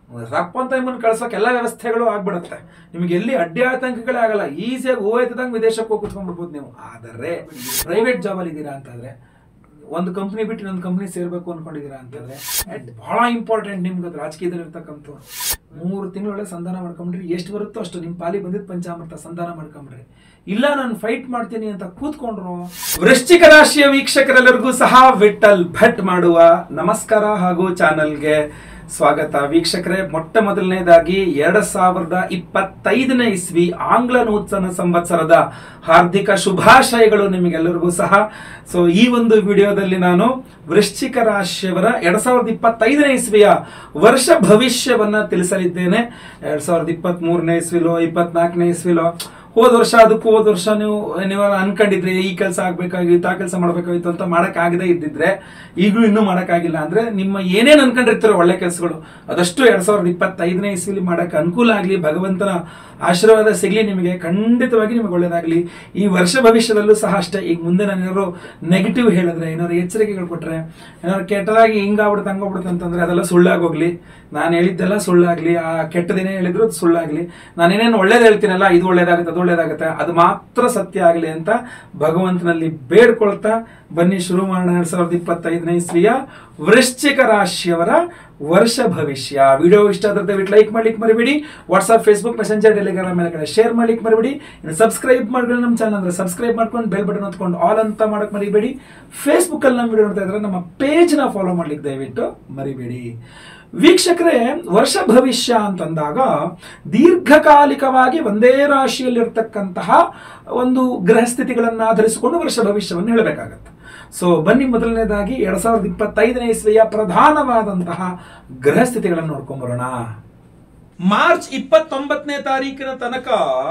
ರಪ್ಪ ಅಂತ ನಿಮ್ಮನ್ನು ಕಳ್ಸೋಕೆ ಎಲ್ಲ ವ್ಯವಸ್ಥೆಗಳು ಆಗ್ಬಿಡುತ್ತೆ ನಿಮಗೆ ಎಲ್ಲಿ ಅಡ್ಡಿ ಆತಂಕಗಳೇ ಆಗಲ್ಲ ಈಸಿಯಾಗಿ ಹೋಯ್ತದಂಗೆ ವಿದೇಶಕ್ಕೆ ಹೋಗಿ ಕುತ್ಕೊಂಡ್ಬಿಡ್ಬೋದು ನೀವು ಆದರೆ ಪ್ರೈವೇಟ್ ಜಾಬಲ್ಲಿ ಇದ್ದೀರಾ ಅಂತಂದ್ರೆ ಒಂದು ಕಂಪ್ನಿ ಬಿಟ್ಟು ಇನ್ನೊಂದು ಕಂಪ್ನಿ ಸೇರ್ಬೇಕು ಅನ್ಕೊಂಡಿದ್ದೀರಾ ಅಂತಂದ್ರೆ ಅದ್ ಬಹಳ ಇಂಪಾರ್ಟೆಂಟ್ ನಿಮ್ಗೆ ಅದು ರಾಜಕೀಯದಲ್ಲಿ ಇರ್ತಕ್ಕಂಥ ಮೂರು ತಿಂಗಳೊಳಗೆ ಸಂಧಾನ ಮಾಡ್ಕೊಂಡ್ರಿ ಎಷ್ಟು ಬರುತ್ತೋ ಅಷ್ಟು ನಿಮ್ಮ ಪಾಲಿ ಬಂದಿದ್ದ ಪಂಚಾಮೃತ ಸಂಧಾನ ಮಾಡ್ಕೊಂಡ್ರಿ ಇಲ್ಲ ನಾನು ಫೈಟ್ ಮಾಡ್ತೀನಿ ಅಂತ ಕೂತ್ಕೊಂಡ್ರು ವೃಶ್ಚಿಕ ರಾಶಿಯ ವೀಕ್ಷಕರೆಲ್ಲರಿಗೂ ಸಹ ವಿಠಲ್ ಭಟ್ ಮಾಡುವ ನಮಸ್ಕಾರ ಹಾಗೂ ಚಾನಲ್ಗೆ ಸ್ವಾಗತ ವೀಕ್ಷಕರೇ ಮೊಟ್ಟ ಮೊದಲನೇದಾಗಿ ಎರಡ್ ಸಾವಿರದ ಇಪ್ಪತ್ತೈದನೇ ಇಸ್ವಿ ಆಂಗ್ಲ ನೂತನ ಸಂವತ್ಸರದ ಹಾರ್ದಿಕ ಶುಭಾಶಯಗಳು ನಿಮಗೆಲ್ಲರಿಗೂ ಸಹ ಸೊ ಈ ಒಂದು ವಿಡಿಯೋದಲ್ಲಿ ನಾನು ವೃಶ್ಚಿಕ ರಾಶಿಯವರ ಎರಡ್ ಸಾವಿರದ ಇಪ್ಪತ್ತೈದನೇ ಇಸ್ವಿಯ ವರ್ಷ ಭವಿಷ್ಯವನ್ನ ತಿಳಿಸಲಿದ್ದೇನೆ ಎರಡ್ ಸಾವಿರದ ಇಪ್ಪತ್ತ್ ಮೂರನೇ ಇಸ್ವಿಲೋ ಇಪ್ಪತ್ನಾಲ್ಕನೇ ಇಸ್ವಿಲೋ ಹೋದ ವರ್ಷ ಅದಕ್ಕೂ ಹೋದ ವರ್ಷ ನೀವು ನೀವು ಅನ್ಕೊಂಡಿದ್ರಿ ಈ ಕೆಲಸ ಆಗ್ಬೇಕಾಗಿತ್ತು ಆ ಕೆಲಸ ಮಾಡ್ಬೇಕಾಗಿತ್ತು ಅಂತ ಮಾಡಕ್ಕಾಗದೇ ಇದ್ದಿದ್ರೆ ಈಗಲೂ ಇನ್ನೂ ಮಾಡಕ್ಕಾಗಿಲ್ಲ ಅಂದ್ರೆ ನಿಮ್ಮ ಏನೇನು ಅನ್ಕೊಂಡಿರ್ತೀರೋ ಒಳ್ಳೆ ಕೆಲಸಗಳು ಅದಷ್ಟು ಎರಡ್ ಸಾವಿರದ ಇಪ್ಪತ್ತೈದನೇ ಇಸ್ವಿಲಿ ಮಾಡಕ್ಕೆ ಅನುಕೂಲ ಆಗಲಿ ಭಗವಂತನ ಆಶೀರ್ವಾದ ಸಿಗಲಿ ನಿಮಗೆ ಖಂಡಿತವಾಗಿ ನಿಮಗೆ ಒಳ್ಳೇದಾಗಲಿ ಈ ವರ್ಷ ಭವಿಷ್ಯದಲ್ಲೂ ಸಹ ಅಷ್ಟೇ ಈಗ ಮುಂದೆ ನಾನು ಏನಾದ್ರು ನೆಗೆಟಿವ್ ಹೇಳಿದ್ರೆ ಏನಾದ್ರು ಎಚ್ಚರಿಕೆಗಳು ಕೊಟ್ರೆ ಏನಾದ್ರು ಕೆಟ್ಟದಾಗಿ ಹಿಂಗಾಗ್ಬಿಡುತ್ತೆ ಹಂಗೋಗ್ಬಿಡುತ್ತೆ ಅಂತಂದ್ರೆ ಅದೆಲ್ಲ ಸುಳ್ಳಾಗೋಗ್ಲಿ ನಾನು ಹೇಳಿದ್ದೆಲ್ಲ ಸುಳ್ಳಾಗ್ಲಿ ಆ ಕೆಟ್ಟದೇನೇ ಹೇಳಿದ್ರು ಅದು ಸುಳ್ಳಾಗ್ಲಿ ನಾನೇನೇನು ಒಳ್ಳೇದು ಹೇಳ್ತೀನಲ್ಲ ಇದು ಒಳ್ಳೇದಾಗುತ್ತೆ ಅದು ಒಳ್ಳೇದಾಗುತ್ತೆ ಅದು ಮಾತ್ರ ಸತ್ಯ ಆಗಲಿ ಅಂತ ಭಗವಂತನಲ್ಲಿ ಬೇಡ್ಕೊಳ್ತಾ ಬನ್ನಿ ಶುರು ಮಾಡೋಣ ಎರಡ್ ಸಾವಿರದ ಇಪ್ಪತ್ತೈದನೇ ಇಸ್ವಿಯ ವೃಶ್ಚಿಕ ರಾಶಿಯವರ ವರ್ಷ ಭವಿಷ್ಯ ವಿಡಿಯೋ ಇಷ್ಟ ಆದ್ರೆ ದಯವಿಟ್ಟು ಲೈಕ್ ಮಾಡ್ಲಿಕ್ಕೆ ಮರಿಬೇಡಿ ವಾಟ್ಸ್ಆಪ್ ಫೇಸ್ಬುಕ್ ಮೆಸೆಂಜರ್ ಟೆಲಿಗ್ರಾಮ್ ಮೇಲೆ ಕಡೆ ಶೇರ್ ಮಾಡ್ಲಿಕ್ಕೆ ಮರಿಬೇಡಿ ಇನ್ನು ಸಬ್ಸ್ಕ್ರೈಬ್ ಮಾಡ್ಕೊಂಡು ನಮ್ಮ ಚಾನಲ್ ಅಂದ್ರೆ ಸಬ್ಸ್ಕ್ರೈಬ್ ಮಾಡ್ಕೊಂಡು ಬೆಲ್ ಬಟನ್ ಹೊತ್ಕೊಂಡು ಆಲ್ ಅಂತ ಮಾಡಕ್ ಮರಿಬೇಡಿ ಫೇಸ್ಬುಕ್ ಅಲ್ಲಿ ನಮ್ಮ ವಿಡಿಯೋ ನೋಡ್ತಾ ಇದ್ರೆ ನಮ್ಮ ಪೇಜ್ ನ ಫಾಲೋ ಮಾಡ್ಲಿಕ್ಕೆ ದಯವಿಟ್ಟು ಮರಿಬೇಡಿ ವೀಕ್ಷಕರೇ ವರ್ಷ ಭವಿಷ್ಯ ಅಂತಂದಾಗ ದೀರ್ಘಕಾಲಿಕವಾಗಿ ಒಂದೇ ರಾಶಿಯಲ್ಲಿರ್ತಕ್ಕಂತಹ ಒಂದು ಗ್ರಹ ಸ್ಥಿತಿಗಳನ್ನು ಆಧರಿಸಿಕೊಂಡು ವರ್ಷ ಭವಿಷ್ಯವನ್ನು ಹೇಳಬೇಕಾಗತ್ತೆ ಸೊ ಬನ್ನಿ ಮೊದಲನೇದಾಗಿ ಎರಡ್ ಸಾವಿರದ ಇಪ್ಪತ್ತೈದನೇ ಇಸ್ವಿಯ ಪ್ರಧಾನವಾದಂತಹ ಗ್ರಹ ಸ್ಥಿತಿಗಳನ್ನು ನೋಡ್ಕೊಂಬರೋಣ ಮಾರ್ಚ್ ಇಪ್ಪತ್ತೊಂಬತ್ತನೇ ತಾರೀಕಿನ ತನಕ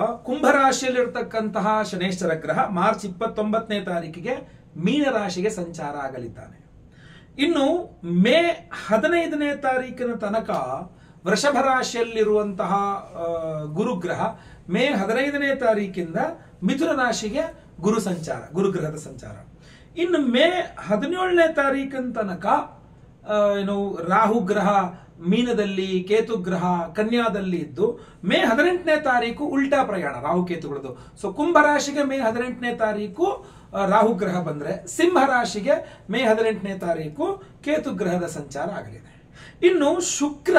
ಕುಂಭರಾಶಿಯಲ್ಲಿರ್ತಕ್ಕಂತಹ ಶನೇಶ್ವರ ಗ್ರಹ ಮಾರ್ಚ್ ಇಪ್ಪತ್ತೊಂಬತ್ತನೇ ತಾರೀಕಿಗೆ ಮೀನರಾಶಿಗೆ ಸಂಚಾರ ಆಗಲಿದ್ದಾನೆ ಇನ್ನು ಮೇ ಹದಿನೈದನೇ ತಾರೀಕಿನ ತನಕ ವೃಷಭ ರಾಶಿಯಲ್ಲಿರುವಂತಹ ಆ, ಗುರುಗ್ರಹ ಮೇ ಹದಿನೈದನೇ ತಾರೀಕಿಂದ ಮಿಥುನ ರಾಶಿಗೆ ಗುರು ಸಂಚಾರ ಗುರುಗ್ರಹದ ಸಂಚಾರ ಇನ್ನು ಮೇ ಹದಿನೇಳನೇ ತಾರೀಕಿನ ತನಕ ಆ, ಏನು ರಾಹು ಗ್ರಹ ಮೀನದಲ್ಲಿ ಕೇತು ಗ್ರಹ ಕನ್ಯಾದಲ್ಲಿ ಇದ್ದು ಮೇ ಹದಿನೆಂಟನೇ ತಾರೀಕು ಉಲ್ಟಾ ಪ್ರಯಾಣ ರಾಹು ಕೇತುಗಳದ್ದು ಸೊ ಕುಂಭ ರಾಶಿಗೆ ಮೇ ಹದಿನೆಂಟನೇ ತಾರೀಕು ಆ, ರಾಹು ಗ್ರಹ ಬಂದ್ರೆ ಸಿಂಹ ರಾಶಿಗೆ ಮೇ ಹದಿನೆಂಟನೇ ತಾರೀಕು ಕೇತು ಗ್ರಹದ ಸಂಚಾರ ಆಗಲಿದೆ ಇನ್ನು ಶುಕ್ರ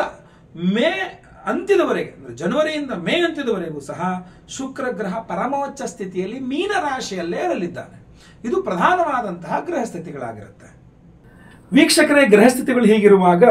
ಮೇ ಅಂತ್ಯದವರೆಗೆ ಅಂದ್ರೆ ಜನವರಿಯಿಂದ ಮೇ ಅಂತ್ಯದವರೆಗೂ ಸಹ ಶುಕ್ರ ಗ್ರಹ ಪರಮೋಚ್ಚ ಸ್ಥಿತಿಯಲ್ಲಿ ಮೀನ ರಾಶಿಯಲ್ಲೇ ಇರಲಿದ್ದಾನೆ ಇದು ಪ್ರಧಾನವಾದಂತಹ ಗ್ರಹ ಸ್ಥಿತಿಗಳಾಗಿರುತ್ತೆ ವೀಕ್ಷಕರೇ ಗ್ರಹಸ್ಥಿತಿಗಳು ಹೀಗಿರುವಾಗ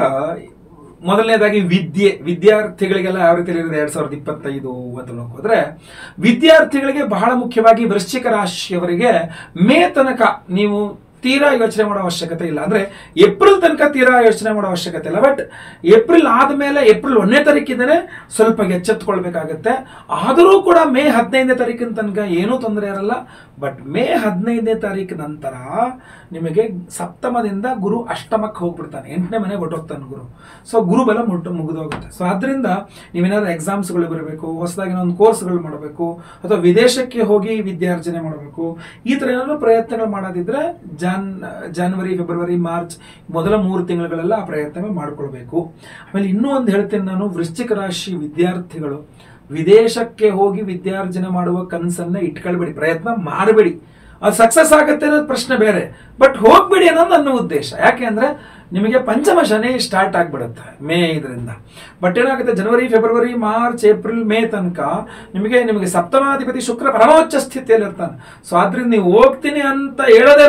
ಮೊದಲನೇದಾಗಿ ವಿದ್ಯೆ ವಿದ್ಯಾರ್ಥಿಗಳಿಗೆಲ್ಲ ಯಾವ ರೀತಿ ಇರುತ್ತೆ ಎರಡ್ ಸಾವಿರದ ಇಪ್ಪತ್ತೈದು ಅಂತ ನೋಡಿದ್ರೆ ವಿದ್ಯಾರ್ಥಿಗಳಿಗೆ ಬಹಳ ಮುಖ್ಯವಾಗಿ ವೃಶ್ಚಿಕ ರಾಶಿಯವರಿಗೆ ಮೇ ತನಕ ನೀವು ತೀರಾ ಯೋಚನೆ ಮಾಡೋ ಅವಶ್ಯಕತೆ ಇಲ್ಲ ಅಂದ್ರೆ ಏಪ್ರಿಲ್ ತನಕ ತೀರಾ ಯೋಚನೆ ಮಾಡೋ ಅವಶ್ಯಕತೆ ಇಲ್ಲ ಬಟ್ ಏಪ್ರಿಲ್ ಆದ್ಮೇಲೆ ಏಪ್ರಿಲ್ ಒಂದನೇ ತಾರೀಕಿಂದನೇ ಸ್ವಲ್ಪ ಎಚ್ಚೆತ್ಕೊಳ್ಬೇಕಾಗತ್ತೆ ಆದರೂ ಕೂಡ ಮೇ ಹದಿನೈದನೇ ತಾರೀಕಿನ ತನಕ ಏನೂ ತೊಂದರೆ ಇರಲ್ಲ ಬಟ್ ಮೇ ಹದಿನೈದನೇ ತಾರೀಕು ನಂತರ ನಿಮಗೆ ಸಪ್ತಮದಿಂದ ಗುರು ಅಷ್ಟಮಕ್ಕೆ ಹೋಗ್ಬಿಡ್ತಾನೆ ಎಂಟನೇ ಮನೆಗೆ ಹೊಟ್ಟೋಗ್ತಾನೆ ಗುರು ಸೊ ಗುರು ಬಲ ಮುಟ್ಟು ಮುಗಿದೋಗುತ್ತೆ ಸೊ ಅದರಿಂದ ನೀವೇನಾದ್ರೂ ಎಕ್ಸಾಮ್ಸ್ಗಳು ಬರಬೇಕು ಹೊಸದಾಗಿ ಒಂದು ಕೋರ್ಸ್ಗಳು ಮಾಡಬೇಕು ಅಥವಾ ವಿದೇಶಕ್ಕೆ ಹೋಗಿ ವಿದ್ಯಾರ್ಜನೆ ಮಾಡಬೇಕು ಈ ಥರ ಏನಾದ್ರು ಪ್ರಯತ್ನಗಳು ಮಾಡೋದಿದ್ರೆ ಜಾನ್ ಜಾನ್ವರಿ ಫೆಬ್ರವರಿ ಮಾರ್ಚ್ ಮೊದಲ ಮೂರು ತಿಂಗಳುಗಳೆಲ್ಲ ಆ ಪ್ರಯತ್ನಗಳು ಮಾಡ್ಕೊಳ್ಬೇಕು ಆಮೇಲೆ ಇನ್ನೂ ಒಂದು ಹೇಳ್ತೇನೆ ನಾನು ವೃಶ್ಚಿಕ ರಾಶಿ ವಿದ್ಯಾರ್ಥಿಗಳು ವಿದೇಶಕ್ಕೆ ಹೋಗಿ ವಿದ್ಯಾರ್ಜನೆ ಮಾಡುವ ಕನಸನ್ನ ಇಟ್ಕೊಳ್ಬೇಡಿ ಪ್ರಯತ್ನ ಮಾಡಬೇಡಿ ಅದು ಸಕ್ಸಸ್ ಆಗುತ್ತೆ ಅನ್ನೋದು ಪ್ರಶ್ನೆ ಬೇರೆ ಬಟ್ ಹೋಗ್ಬೇಡಿ ಅನ್ನೋದು ನನ್ನ ಉದ್ದೇಶ ಯಾಕೆ ಅಂದ್ರೆ ನಿಮಗೆ ಪಂಚಮ ಶನಿ ಸ್ಟಾರ್ಟ್ ಆಗ್ಬಿಡುತ್ತೆ ಮೇ ಇದರಿಂದ ಬಟ್ ಏನಾಗುತ್ತೆ ಜನವರಿ ಫೆಬ್ರವರಿ ಮಾರ್ಚ್ ಏಪ್ರಿಲ್ ಮೇ ತನಕ ನಿಮಗೆ ನಿಮಗೆ ಸಪ್ತಮಾಧಿಪತಿ ಶುಕ್ರ ಪರಮೋಚ್ಚ ಸ್ಥಿತಿಯಲ್ಲಿ ಇರ್ತಾನೆ ಸೊ ಆದ್ರಿಂದ ನೀವು ಹೋಗ್ತೀನಿ ಅಂತ ಹೇಳೋದೇ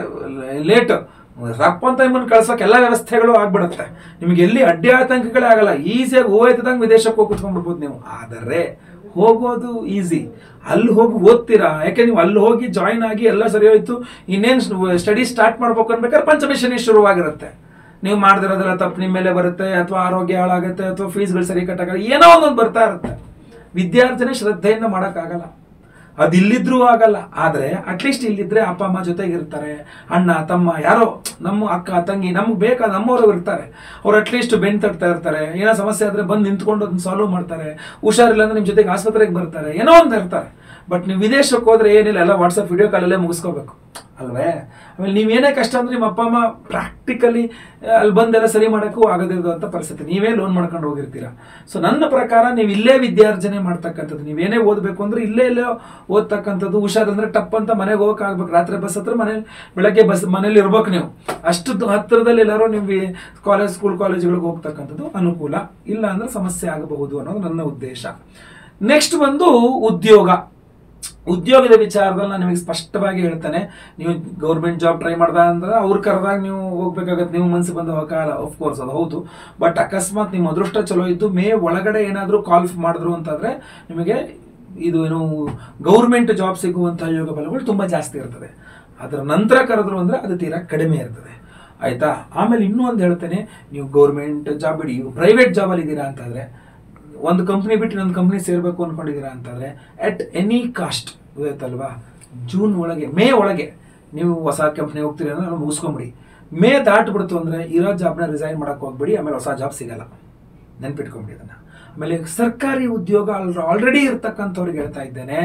ಲೇಟ್ ರಪ್ಪ ಅಂತ ನಿಮ್ಮನ್ನು ಕಳ್ಸೋಕೆ ಎಲ್ಲ ವ್ಯವಸ್ಥೆಗಳು ಆಗ್ಬಿಡುತ್ತೆ ನಿಮಗೆ ಎಲ್ಲಿ ಅಡ್ಡಿ ಆತಂಕಗಳೇ ಆಗಲ್ಲ ಈಸಿಯಾಗಿ ಹೋಯ್ತದಂಗೆ ವಿದೇಶಕ್ಕೆ ಹೋಗಿ ಕುತ್ಕೊಂಡ್ಬಿಡ್ಬೋದು ನೀವು ಆದರೆ ಹೋಗೋದು ಈಸಿ ಅಲ್ಲಿ ಹೋಗಿ ಓದ್ತೀರಾ ಯಾಕೆ ನೀವು ಅಲ್ಲಿ ಹೋಗಿ ಜಾಯಿನ್ ಆಗಿ ಎಲ್ಲ ಸರಿ ಹೋಯ್ತು ಇನ್ನೇನು ಸ್ಟಡಿ ಸ್ಟಾರ್ಟ್ ಮಾಡ್ಬೇಕು ಅನ್ಬೇಕಾದ್ರೆ ಪಂಚಮಿ ಶನಿ ಶುರುವಾಗಿರುತ್ತೆ ನೀವು ಮಾಡ್ದಿರೋದೆಲ್ಲ ತಪ್ಪು ನಿಮ್ಮ ಮೇಲೆ ಬರುತ್ತೆ ಅಥವಾ ಆರೋಗ್ಯ ಹಾಳಾಗುತ್ತೆ ಅಥವಾ ಫೀಸ್ಗಳು ಸರಿ ಕಟ್ಟಾಗಲ್ಲ ಏನೋ ಒಂದೊಂದು ಬರ್ತಾ ಇರುತ್ತೆ ವಿದ್ಯಾರ್ಥಿನೇ ಶ್ರದ್ಧೆಯಿಂದ ಮಾಡೋಕ್ಕಾಗಲ್ಲ ಅದು ಇಲ್ಲಿದ್ರೂ ಆಗಲ್ಲ ಆದ್ರೆ ಅಟ್ಲೀಸ್ಟ್ ಇಲ್ಲಿದ್ರೆ ಅಪ್ಪ ಅಮ್ಮ ಜೊತೆಗಿರ್ತಾರೆ ಅಣ್ಣ ತಮ್ಮ ಯಾರೋ ನಮ್ಮ ಅಕ್ಕ ತಂಗಿ ನಮ್ಗೆ ಬೇಕಾದ ನಮ್ಮವರು ಇರ್ತಾರೆ ಅವ್ರು ಅಟ್ಲೀಸ್ಟ್ ಬೆನ್ ತಟ್ತಾ ಇರ್ತಾರೆ ಏನೋ ಸಮಸ್ಯೆ ಆದ್ರೆ ಬಂದು ನಿಂತ್ಕೊಂಡು ಅದನ್ನ ಸಾಲ್ವ್ ಮಾಡ್ತಾರೆ ಹುಷಾರಿಲ್ಲ ಅಂದ್ರೆ ನಿಮ್ ಜೊತೆಗೆ ಆಸ್ಪತ್ರೆಗೆ ಬರ್ತಾರೆ ಏನೋ ಒಂದು ಇರ್ತಾರೆ ಬಟ್ ನೀವು ವಿದೇಶಕ್ಕೆ ಹೋದ್ರೆ ಏನಿಲ್ಲ ಎಲ್ಲ ವಾಟ್ಸಪ್ ವಿಡಿಯೋ ಕಾಲಲ್ಲೇ ಮುಗಿಸ್ಕೋಬೇಕು ಅಲ್ವೇ ಆಮೇಲೆ ನೀವೇನೇ ಕಷ್ಟ ಅಂದ್ರೆ ನಿಮ್ಮ ಅಪ್ಪ ಅಮ್ಮ ಪ್ರಾಕ್ಟಿಕಲಿ ಅಲ್ಲಿ ಬಂದೆಲ್ಲ ಸರಿ ಮಾಡೋಕ್ಕೂ ಆಗದಿರೋಂಥ ಪರಿಸ್ಥಿತಿ ನೀವೇ ಲೋನ್ ಮಾಡ್ಕೊಂಡು ಹೋಗಿರ್ತೀರಾ ಸೊ ನನ್ನ ಪ್ರಕಾರ ನೀವು ಇಲ್ಲೇ ವಿದ್ಯಾರ್ಜನೆ ಮಾಡ್ತಕ್ಕಂಥದ್ದು ನೀವೇನೇ ಓದಬೇಕು ಅಂದ್ರೆ ಇಲ್ಲೇ ಇಲ್ಲೇ ಓದ್ತಕ್ಕಂಥದ್ದು ಹುಷಾರಂದ್ರೆ ಟಪ್ ಅಂತ ಮನೆಗೆ ಹೋಗಕ್ಕೆ ಆಗ್ಬೇಕು ರಾತ್ರಿ ಬಸ್ ಹತ್ರ ಮನೆ ಬೆಳಗ್ಗೆ ಬಸ್ ಮನೇಲಿ ಇರ್ಬೇಕು ನೀವು ಅಷ್ಟು ದ- ಹತ್ತಿರದಲ್ಲಿ ಎಲ್ಲರೂ ನೀವು ಕಾಲೇಜ್ ಸ್ಕೂಲ್ ಕಾಲೇಜುಗಳಿಗೆ ಹೋಗ್ತಕ್ಕಂಥದ್ದು ಅನುಕೂಲ ಇಲ್ಲ ಅಂದ್ರೆ ಸಮಸ್ಯೆ ಆಗಬಹುದು ಅನ್ನೋದು ನನ್ನ ಉದ್ದೇಶ ನೆಕ್ಸ್ಟ್ ಬಂದು ಉದ್ಯೋಗ ಉದ್ಯೋಗದ ವಿಚಾರದಲ್ಲಿ ನಾನು ನಿಮಗೆ ಸ್ಪಷ್ಟವಾಗಿ ಹೇಳ್ತೇನೆ ನೀವು ಗೌರ್ಮೆಂಟ್ ಜಾಬ್ ಟ್ರೈ ಮಾಡ್ದ ಅಂದ್ರೆ ಅವ್ರು ಕರೆದಾಗ ನೀವು ಹೋಗ್ಬೇಕಾಗತ್ತೆ ನೀವು ಮನಸ್ಸು ಬಂದ ಕಾಲ ಕೋರ್ಸ್ ಅದು ಹೌದು ಬಟ್ ಅಕಸ್ಮಾತ್ ನಿಮ್ಮ ಅದೃಷ್ಟ ಚಲೋ ಇದ್ದು ಮೇ ಒಳಗಡೆ ಏನಾದರೂ ಕಾಲ್ ಮಾಡಿದ್ರು ಅಂತಂದ್ರೆ ನಿಮಗೆ ಇದು ಏನು ಗೌರ್ಮೆಂಟ್ ಜಾಬ್ ಸಿಗುವಂತಹ ಯೋಗ ಬಲಗಳು ತುಂಬ ಜಾಸ್ತಿ ಇರ್ತದೆ ಅದರ ನಂತರ ಕರೆದ್ರು ಅಂದ್ರೆ ಅದು ತೀರಾ ಕಡಿಮೆ ಇರ್ತದೆ ಆಯ್ತಾ ಆಮೇಲೆ ಇನ್ನೂ ಒಂದು ಹೇಳ್ತೇನೆ ನೀವು ಗೌರ್ಮೆಂಟ್ ಜಾಬ್ ಬಿಡಿ ಪ್ರೈವೇಟ್ ಜಾಬಲ್ಲಿ ಇದ್ದೀರಾ ಅಂತಂದ್ರೆ ಒಂದು ಕಂಪ್ನಿ ಬಿಟ್ಟು ಇನ್ನೊಂದು ಕಂಪ್ನಿ ಸೇರ್ಬೇಕು ಅನ್ಕೊಂಡಿದ್ದೀರಾ ಅಂತಂದ್ರೆ ಅಟ್ ಎನಿ ಕಾಸ್ಟ್ ಗೊತ್ತಾಯ್ತಲ್ವಾ ಜೂನ್ ಒಳಗೆ ಮೇ ಒಳಗೆ ನೀವು ಹೊಸ ಕಂಪ್ನಿ ಹೋಗ್ತೀರಿ ಅಂದ್ರೆ ಮುಗಿಸ್ಕೊಂಬಿಡಿ ಮೇ ದಾಟ್ಬಿಡ್ತು ಅಂದ್ರೆ ಇರೋ ಜಾಬ್ನ ರಿಸೈನ್ ಮಾಡಕ್ ಹೋಗ್ಬಿಡಿ ಆಮೇಲೆ ಹೊಸ ಜಾಬ್ ಸಿಗಲ್ಲ ನೆನ್ಪಿಟ್ಕೊಂಬಿಡಿ ಅದನ್ನ ಆಮೇಲೆ ಸರ್ಕಾರಿ ಉದ್ಯೋಗ ಆಲ್ರೆಡಿ ಇರ್ತಕ್ಕಂಥವ್ರಿಗೆ ಹೇಳ್ತಾ ಇದ್ದೇನೆ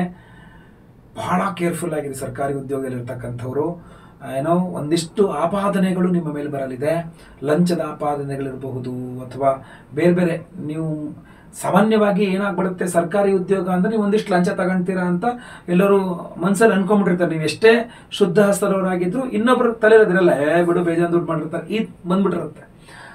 ಬಹಳ ಕೇರ್ಫುಲ್ ಆಗಿರಿ ಸರ್ಕಾರಿ ಉದ್ಯೋಗದಲ್ಲಿ ಇರ್ತಕ್ಕಂಥವ್ರು ಏನೋ ಒಂದಿಷ್ಟು ಆಪಾದನೆಗಳು ನಿಮ್ಮ ಮೇಲೆ ಬರಲಿದೆ ಲಂಚದ ಆಪಾದನೆಗಳಿರಬಹುದು ಅಥವಾ ಬೇರೆ ಬೇರೆ ನೀವು ಸಾಮಾನ್ಯವಾಗಿ ಏನಾಗ್ಬಿಡುತ್ತೆ ಸರ್ಕಾರಿ ಉದ್ಯೋಗ ಅಂದ್ರೆ ನೀವು ಒಂದಿಷ್ಟು ಲಂಚ ತಗೊಂತೀರಾ ಅಂತ ಎಲ್ಲರೂ ಮನ್ಸಲ್ಲಿ ಅನ್ಕೊಂಡ್ಬಿಟ್ಟಿರ್ತಾರೆ ನೀವು ಎಷ್ಟೇ ಶುದ್ಧ ಹಸ್ತರವರಾಗಿದ್ರು ಇನ್ನೊಬ್ರ ತಲೆ ಇರೋದಿರಲ್ಲ ಏ ಬಿಡು ಬೇಜಾನ್ ದುಡ್ಡು ಮಾಡಿರ್ತಾರೆ ಈ ಬಂದ್ಬಿಟ್ಟಿರುತ್ತೆ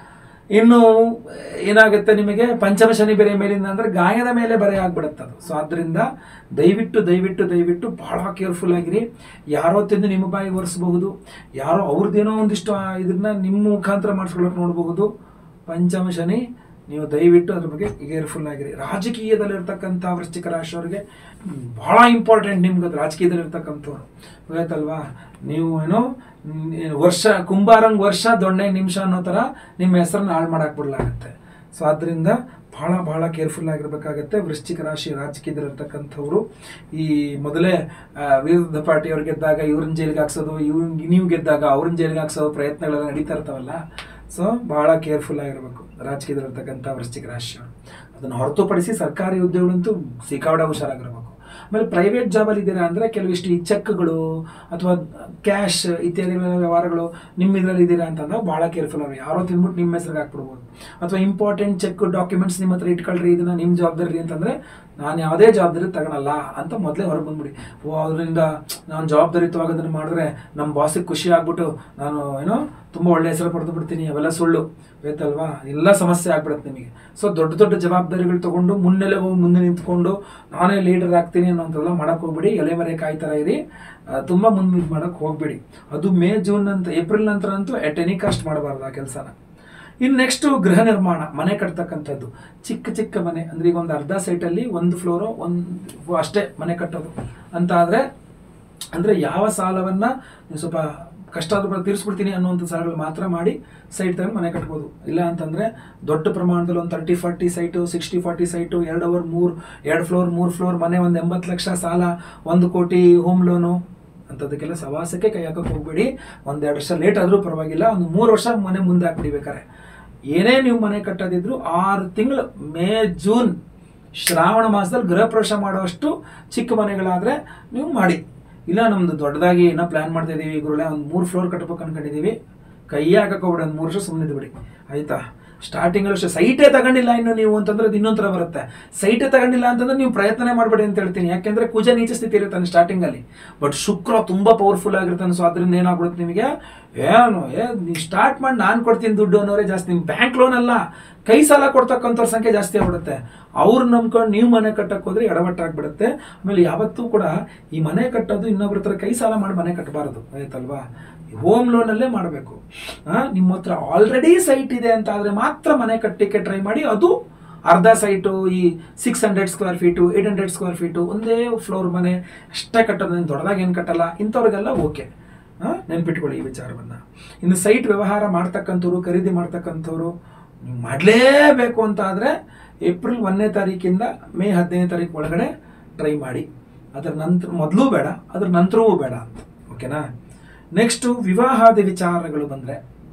ಇನ್ನು ಏನಾಗುತ್ತೆ ನಿಮಗೆ ಪಂಚಮ ಶನಿ ಬೇರೆ ಮೇಲಿಂದ ಅಂದ್ರೆ ಗಾಯದ ಮೇಲೆ ಬರೆ ಆಗ್ಬಿಡುತ್ತೆ ಅದು ಸೊ ಆದ್ರಿಂದ ದಯವಿಟ್ಟು ದಯವಿಟ್ಟು ದಯವಿಟ್ಟು ಬಹಳ ಕೇರ್ಫುಲ್ ಆಗಿರಿ ಯಾರೋ ತಿಂದು ನಿಮ್ಮ ಬಾಯಿಗೆ ಒರೆಸಬಹುದು ಯಾರೋ ಅವ್ರದ್ದೇನೋ ಒಂದಿಷ್ಟು ಆ ಇದನ್ನ ನಿಮ್ಮ ಮುಖಾಂತರ ಮಾಡಿಸ್ಕೊಳ್ಳೋಕೆ ನೋಡಬಹುದು ಪಂಚಮ ಶನಿ ನೀವು ದಯವಿಟ್ಟು ಅದ್ರ ಬಗ್ಗೆ ಕೇರ್ಫುಲ್ ಆಗಿರಿ ರಾಜಕೀಯದಲ್ಲಿರ್ತಕ್ಕಂಥ ವೃಶ್ಚಿಕ ರಾಶಿಯವರಿಗೆ ಬಹಳ ಇಂಪಾರ್ಟೆಂಟ್ ನಿಮ್ಗೆ ಅದು ರಾಜಕೀಯದಲ್ಲಿರ್ತಕ್ಕಂಥವ್ರು ಗೊತ್ತಾಯ್ತಲ್ವಾ ನೀವು ಏನೋ ಮ್, ಏನು ವರ್ಷ ಕುಂಬಾರಂಗ್ ವರ್ಷ ದೊಣ್ಣೆ ನಿಮಿಷ ಅನ್ನೋ ಥರ ನಿಮ್ಮ ಹೆಸರನ್ನ ಹಾಳು ಮಾಡಕ್ ಬಿಡಲಾಗತ್ತೆ ಸೊ ಆದ್ರಿಂದ ಬಹಳ ಬಹಳ ಕೇರ್ಫುಲ್ ಆಗಿರ್ಬೇಕಾಗತ್ತೆ ವೃಶ್ಚಿಕ ರಾಶಿ ರಾಜಕೀಯದಲ್ಲಿರ್ತಕ್ಕಂಥವ್ರು ಈ ಮೊದಲೇ ಆ, ವಿರೋಧ ಪಾರ್ಟಿಯವ್ರು ಗೆದ್ದಾಗ ಇವ್ರನ್ನ ಜೈಲಿಗೆ ಹಾಕ್ಸೋದು ಇವ್ ನೀವು ಗೆದ್ದಾಗ ಅವ್ರನ್ನ ಜೈಲಿಗೆ ಹಾಕ್ಸೋದು ಪ್ರಯತ್ನಗಳೆಲ್ಲ ನಡೀತಾ ಇರ್ತಾವಲ್ಲ ಸೊ ಬಹಳ ಕೇರ್ಫುಲ್ ಆಗಿರ್ಬೇಕು ರಾಜಕೀಯದಲ್ಲಿರ್ತಕ್ಕಂಥ ವೃಶ್ಚಿಕ ರಾಶಿಯವರು ಅದನ್ನು ಹೊರತುಪಡಿಸಿ ಸರ್ಕಾರಿ ಉದ್ಯೋಗಗಳಂತೂ ಸಿಕ್ಕಾಡ ಹುಷಾರಾಗಿರ್ಬೇಕು ಆಮೇಲೆ ಪ್ರೈವೇಟ್ ಜಾಬಲ್ಲಿ ಇದ್ದೀರಾ ಅಂದರೆ ಕೆಲವಿಷ್ಟು ಈ ಚೆಕ್ಗಳು ಅಥವಾ ಕ್ಯಾಶ್ ಇತ್ಯಾದಿ ವ್ಯವಹಾರಗಳು ನಿಮ್ಮ ಇದರಲ್ಲಿ ಇದ್ದೀರಾ ಅಂತಂದಾಗ ಭಾಳ ಕೇರ್ಫುಲ್ ಆಗಿ ಯಾರೋ ತಿಂದ್ಬಿಟ್ಟು ನಿಮ್ಮ ಹೆಸರಿಗೆ ಹಾಕ್ಬಿಡ್ಬೋದು ಅಥವಾ ಇಂಪಾರ್ಟೆಂಟ್ ಚೆಕ್ ಡಾಕ್ಯುಮೆಂಟ್ಸ್ ನಿಮ್ಮ ಹತ್ರ ಇಟ್ಕೊಳ್ರಿ ಇದನ್ನ ನಿಮ್ಮ ಜವಾಬ್ದಾರಿ ಅಂತಂದರೆ ನಾನು ಯಾವುದೇ ಜವಾಬ್ದಾರಿ ತಗೊಳಲ್ಲ ಅಂತ ಮೊದಲೇ ಹೊರಗೆ ಬಂದ್ಬಿಡಿ ಓ ಅದರಿಂದ ನಾನು ಜವಾಬ್ದಾರಿಯುತವಾಗಿ ಅದನ್ನು ಮಾಡಿದ್ರೆ ನಮ್ಮ ಬಾಸಿಗೆ ಖುಷಿ ಆಗ್ಬಿಟ್ಟು ನಾನು ಏನೋ ತುಂಬ ಒಳ್ಳೆ ಹೆಸರು ಪಡೆದು ಬಿಡ್ತೀನಿ ಅವೆಲ್ಲ ಸುಳ್ಳು ಗೊತ್ತಲ್ವಾ ಎಲ್ಲ ಸಮಸ್ಯೆ ಆಗ್ಬಿಡುತ್ತೆ ನಿಮಗೆ ಸೊ ದೊಡ್ಡ ದೊಡ್ಡ ಜವಾಬ್ದಾರಿಗಳು ತಗೊಂಡು ಮುನ್ನೆಲೆ ಹೋಗಿ ಮುಂದೆ ನಿಂತ್ಕೊಂಡು ನಾನೇ ಲೀಡರ್ ಆಗ್ತೀನಿ ಅನ್ನೋಂಥದ್ದೆಲ್ಲ ಮಾಡಕ್ ಹೋಗ್ಬಿಡಿ ಎಲೆ ಮರೆ ಕಾಯ್ತಾರ ಇರಿ ಆ, ತುಂಬಾ ಮುಂದೆ ಇದು ಮಾಡಕ್ ಹೋಗ್ಬಿಡಿ ಅದು ಮೇ ಜೂನ್ ಅಂತ ಏಪ್ರಿಲ್ ನಂತರ ಅಂತೂ ಎಟ್ ಎನಿ ಕಾಸ್ಟ್ ಮಾಡಬಾರ್ದು ಆ ಕೆಲಸನ ಇನ್ನು ನೆಕ್ಸ್ಟ್ ಗೃಹ ನಿರ್ಮಾಣ ಮನೆ ಕಟ್ತಕ್ಕಂಥದ್ದು ಚಿಕ್ಕ ಚಿಕ್ಕ ಮನೆ ಅಂದ್ರೆ ಈಗ ಒಂದು ಅರ್ಧ ಸೈಟಲ್ಲಿ ಒಂದು ಫ್ಲೋರು ಒಂದು ಅಷ್ಟೇ ಮನೆ ಕಟ್ಟೋದು ಅಂತ ಆದ್ರೆ ಅಂದ್ರೆ ಯಾವ ಸಾಲವನ್ನ ನೀವು ಸ್ವಲ್ಪ ಕಷ್ಟ ಆದ್ರೂ ತೀರಿಸ್ಬಿಡ್ತೀನಿ ಅನ್ನುವಂಥ ಸಾಲಗಳು ಮಾತ್ರ ಮಾಡಿ ಸೈಟ್ ತಗೊಂಡು ಮನೆ ಕಟ್ಬೋದು ಇಲ್ಲ ಅಂತಂದ್ರೆ ದೊಡ್ಡ ಪ್ರಮಾಣದಲ್ಲಿ ಒಂದು thirty forty site sixty forty site ಎರಡು ಅವರ್ ಮೂರು ಎರಡು ಫ್ಲೋರ್ ಮೂರು ಫ್ಲೋರ್ ಮನೆ ಒಂದು ಎಂಬತ್ತು ಲಕ್ಷ ಸಾಲ ಒಂದು ಕೋಟಿ ಹೋಮ್ ಲೋನು ಅಂಥದ್ದಕ್ಕೆಲ್ಲ ಸವಾಸಕ್ಕೆ ಕೈ ಹಾಕಕ್ಕೆ ಹೋಗ್ಬೇಡಿ ಒಂದೆರಡು ವರ್ಷ ಲೇಟ್ ಆದರೂ ಪರವಾಗಿಲ್ಲ ಒಂದು ಮೂರು ವರ್ಷ ಮನೆ ಮುಂದೆ ಹಾಕ್ಬಿಡಿಬೇಕಾರೆ ಏನೇ ನೀವು ಮನೆ ಕಟ್ಟೋದಿದ್ರು ಆರು ತಿಂಗಳು ಮೇ ಜೂನ್ ಶ್ರಾವಣ ಮಾಸದಲ್ಲಿ ಗೃಹ ಪ್ರವೇಶ ಮಾಡುವಷ್ಟು ಚಿಕ್ಕ ಮನೆಗಳಾದ್ರೆ ನೀವು ಮಾಡಿ ಇಲ್ಲ ನಮ್ದು ದೊಡ್ಡದಾಗಿ ಏನೋ ಪ್ಲಾನ್ ಮಾಡ್ತಾ ಇದೀವಿ ಗುರುಳೆ ಒಂದು ಮೂರು ಫ್ಲೋರ್ ಕಟ್ಬೇಕು ಅನ್ಕೊಂಡಿದೀವಿ ಕೈ ಹಾಕಕ್ಕೆ ಹೋಗ್ಬಿಡಿ ಒಂದು ಮೂರು ವರ್ಷ ಸುಮ್ಮನೆ ಬಿಡಿ ಆಯ್ತಾ ಸ್ಟಾರ್ಟಿಂಗ್ ಅಷ್ಟೇ ಸೈಟೇ ತಗೊಂಡಿಲ್ಲ ಇನ್ನು ನೀವು ಅಂತಂದ್ರೆ ಅದು ಇನ್ನೊಂದು ಥರ ಬರುತ್ತೆ ಸೈಟೇ ತಗೊಂಡಿಲ್ಲ ಅಂತಂದ್ರೆ ನೀವು ಪ್ರಯತ್ನ ಮಾಡಬೇಡಿ ಅಂತ ಹೇಳ್ತೀನಿ ಯಾಕೆಂದ್ರೆ ಕುಜ ನೀಚ ಸ್ಥಿತಿ ಇರುತ್ತಾನೆ ಸ್ಟಾರ್ಟಿಂಗ್ ಅಲ್ಲಿ ಬಟ್ ಶುಕ್ರ ತುಂಬಾ ಪವರ್ಫುಲ್ ಆಗಿರ್ತಾನೆ ಸೊ ಅದರಿಂದ ಏನಾಗ್ಬಿಡುತ್ತೆ ನಿಮಗೆ ಏನು ಏ ನೀವು ಸ್ಟಾರ್ಟ್ ಮಾಡಿ ನಾನು ಕೊಡ್ತೀನಿ ದುಡ್ಡು ಅನ್ನೋರೇ ಜಾಸ್ತಿ ನಿಮ್ಮ ಬ್ಯಾಂಕ್ ಲೋನ್ ಅಲ್ಲ ಕೈ ಸಾಲ ಕೊಡ್ತಕ್ಕಂಥವ್ರ ಸಂಖ್ಯೆ ಜಾಸ್ತಿ ಆಗ್ಬಿಡುತ್ತೆ ಅವ್ರು ನಂಬ್ಕೊಂಡು ನೀವು ಮನೆ ಕಟ್ಟಕ್ಕೆ ಹೋದ್ರೆ ಎಡವಟ್ಟ ಆಗ್ಬಿಡುತ್ತೆ ಆಮೇಲೆ ಯಾವತ್ತೂ ಕೂಡ ಈ ಮನೆ ಕಟ್ಟೋದು ಇನ್ನೊಬ್ರ ಹತ್ರ ಕೈ ಸಾಲ ಮಾಡಿ ಮನೆ ಕಟ್ಟಬಾರದು ಆಯ್ತಲ್ವಾ ಹೋಮ್ ಲೋನಲ್ಲೇ ಮಾಡಬೇಕು ನಿಮ್ಮ ಹತ್ರ ಆಲ್ರೆಡಿ ಸೈಟ್ ಇದೆ ಅಂತ ಆದ್ರೆ ಮಾತ್ರ ಮನೆ ಕಟ್ಟಲಿಕ್ಕೆ ಟ್ರೈ ಮಾಡಿ ಅದು ಅರ್ಧ ಸೈಟು ಈ six hundred square feet eight hundred square feet ಒಂದೇ ಫ್ಲೋರ್ ಮನೆ ಅಷ್ಟೇ ಕಟ್ಟೋದು ನಾನು ದೊಡ್ಡದಾಗಿ ಏನು ಕಟ್ಟಲ್ಲ ಇಂಥವ್ರಿಗೆಲ್ಲ ಓಕೆ ನೆನ್ಪಿಟ್ಕೊಳ್ಳಿ ಈ ವಿಚಾರವನ್ನ ಇನ್ನು ಸೈಟ್ ವ್ಯವಹಾರ ಮಾಡ್ತಕ್ಕಂಥವ್ರು ಖರೀದಿ ಮಾಡ್ತಕ್ಕಂಥವ್ರು ನೀವು ಮಾಡಲೇಬೇಕು ಅಂತ ಆದರೆ ಏಪ್ರಿಲ್ ಒಂದನೇ ತಾರೀಕಿಂದ ಮೇ ಹದಿನೈದನೇ ತಾರೀಕು ಒಳಗಡೆ ಟ್ರೈ ಮಾಡಿ ಅದರ ನಂತರ ಮೊದಲು ಬೇಡ ಅದ್ರ ನಂತರವೂ ಬೇಡ ಅಂತ ಓಕೆನಾ ನೆಕ್ಸ್ಟು ವಿವಾಹಾದಿ ವಿಚಾರಗಳು ಬಂದರೆ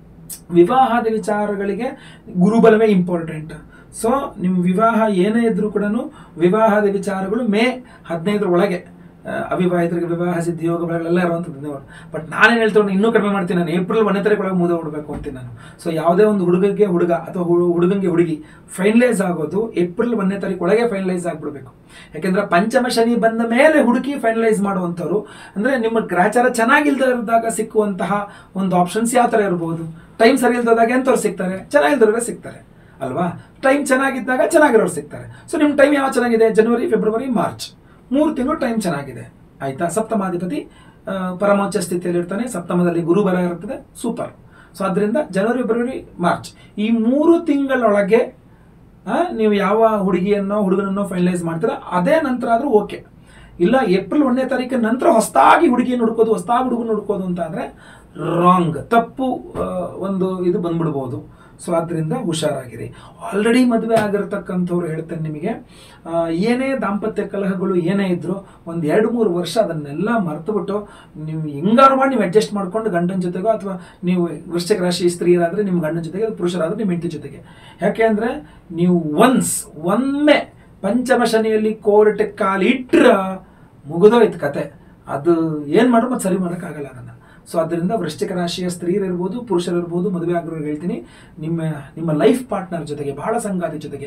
ವಿವಾಹಾದಿ ವಿಚಾರಗಳಿಗೆ ಗುರುಬಲವೇ ಇಂಪಾರ್ಟೆಂಟ್ ಸೊ ನಿಮ್ಮ ವಿವಾಹ ಏನೇ ಇದ್ರೂ ಕೂಡ ವಿವಾಹದ ವಿಚಾರಗಳು ಮೇ ಹದಿನೈದರ ಒಳಗೆ ಆ, ಅವಿವಾಹಿತರಿಗೆ ವಿವಾಹ ಸಿದ್ಧಿ ಯೋಗಗಳೆಲ್ಲ ಇರುವಂಥದ್ದು ಬಟ್ ನಾನೇನು ಹೇಳ್ತೀನಿ ಇನ್ನೂ ಕಡಿಮೆ ಮಾಡ್ತೀನಿ ನಾನು ಏಪ್ರಿಲ್ ಒಂದನೇ ತಾರೀಕು ಒಳಗೆ ಮುಗಿದು ಬಿಡಬೇಕು ಅಂತೀನಿ ನಾನು ಸೊ ಯಾವುದೇ ಒಂದು ಹುಡುಗಗೆ ಹುಡುಗ ಅಥವಾ ಹು- ಹುಡುಗಂಗೆ ಹುಡುಗಿ ಫೈನಲೈಸ್ ಆಗೋದು ಏಪ್ರಿಲ್ ಒಂದನೇ ತಾರೀಕು ಒಳಗೆ ಫೈನಲೈಸ್ ಆಗಿಬಿಡ್ಬೇಕು ಯಾಕೆಂದ್ರೆ ಪಂಚಮ ಶನಿ ಬಂದ ಮೇಲೆ ಹುಡುಕಿ ಫೈನಲೈಸ್ ಮಾಡುವಂಥವ್ರು ಅಂದ್ರೆ ನಿಮ್ಮ ಗ್ರಾಚಾರ ಚೆನ್ನಾಗಿಲ್ದೇ ಇದ್ದಾಗ ಸಿಕ್ಕುವಂತಹ ಒಂದು ಆಪ್ಷನ್ಸ್ ಯಾವ ಥರ ಇರ್ಬೋದು ಟೈಮ್ ಸರಿ ಇಲ್ದಾಗ ಎಂಥವ್ರು ಸಿಗ್ತಾರೆ ಚೆನ್ನಾಗಿಲ್ದವ್ರಿಗೆ ಸಿಗ್ತಾರೆ ಅಲ್ವಾ ಟೈಮ್ ಚೆನ್ನಾಗಿದ್ದಾಗ ಚೆನ್ನಾಗಿರೋರು ಸಿಗ್ತಾರೆ ಸೊ ನಿಮ್ಮ ಟೈಮ್ ಯಾವ ಚೆನ್ನಾಗಿದೆ ಜನವರಿ ಫೆಬ್ರವರಿ ಮಾರ್ಚ್ ಮೂರು ತಿಂಗಳು ಟೈಮ್ ಚೆನ್ನಾಗಿದೆ ಆಯ್ತಾ ಸಪ್ತಮಾಧಿಪತಿ ಆ, ಪರಮೋಚ್ಚ ಸ್ಥಿತಿಯಲ್ಲಿ ಇರ್ತಾನೆ ಸಪ್ತಮದಲ್ಲಿ ಗುರು ಬಲ ಇರ್ತದೆ ಸೂಪರ್ ಸೊ ಅದರಿಂದ ಜನವರಿ ಫೆಬ್ರವರಿ ಮಾರ್ಚ್ ಈ ಮೂರು ತಿಂಗಳೊಳಗೆ ಆ, ನೀವು ಯಾವ ಹುಡುಗಿಯನ್ನೋ ಹುಡುಗನನ್ನೋ ಫೈನಲೈಸ್ ಮಾಡ್ತೀರಾ ಅದೇ ನಂತರ ಆದ್ರೂ ಓಕೆ ಇಲ್ಲ ಏಪ್ರಿಲ್ ಒಂದನೇ ತಾರೀಕಿನ ನಂತರ ಹೊಸದಾಗಿ ಹುಡುಗಿಯನ್ನು ಹುಡುಕೋದು ಹೊಸದಾಗಿ ಹುಡುಗನ ಹುಡುಕೋದು ಅಂತ ಅಂದ್ರೆ ರಾಂಗ್ ತಪ್ಪು ಆ, ಒಂದು ಇದು ಬಂದ್ಬಿಡ್ಬೋದು ಸೊ ಆದ್ದರಿಂದ ಹುಷಾರಾಗಿರಿ ಆಲ್ರೆಡಿ ಮದುವೆ ಆಗಿರ್ತಕ್ಕಂಥವ್ರು ಹೇಳ್ತೇನೆ ನಿಮಗೆ ಆ, ಏನೇ ದಾಂಪತ್ಯ ಕಲಹಗಳು ಏನೇ ಇದ್ರು ಒಂದು ಎರಡು ಮೂರು ವರ್ಷ ಅದನ್ನೆಲ್ಲ ಮರ್ತುಬಿಟ್ಟು ನೀವು ಹೆಂಗಾರು ಮಾಡಿ ನೀವು ಅಡ್ಜಸ್ಟ್ ಮಾಡ್ಕೊಂಡು ಗಂಡನ ಜೊತೆಗೋ ಅಥವಾ ನೀವು ವೃಶ್ಚಿಕ ರಾಶಿ ಸ್ತ್ರೀಯರಾದ್ರೆ ನಿಮ್ಮ ಗಂಡನ ಜೊತೆಗೆ ಪುರುಷರಾದ್ರೆ ನಿಮ್ಮ ಹೆಂಡತಿ ಜೊತೆಗೆ ಯಾಕೆ ಅಂದ್ರೆ ನೀವು ಒನ್ಸ್ ಒಮ್ಮೆ ಪಂಚಮ ಶನಿಯಲ್ಲಿ ಕೋರ್ಟ್ ಕಾಲಿಟ್ರ ಮುಗಿದೋಯ್ತು ಕತೆ ಅದು ಏನು ಮಾಡೋ ಮತ್ತೆ ಸರಿ ಮಾಡೋಕ್ಕಾಗಲ್ಲ ಅದನ್ನು ಸೊ ಅದರಿಂದ ವೃಶ್ಚಿಕ ರಾಶಿಯ ಸ್ತ್ರೀಯರಿರ್ಬೋದು ಪುರುಷರಿರ್ಬೋದು ಮದುವೆ ಆಗಿರೋರು ಹೇಳ್ತೀನಿ ನಿಮ್ಮ ನಿಮ್ಮ ಲೈಫ್ ಪಾರ್ಟ್ನರ್ ಜೊತೆಗೆ ಬಹಳ ಸಂಗಾತಿ ಜೊತೆಗೆ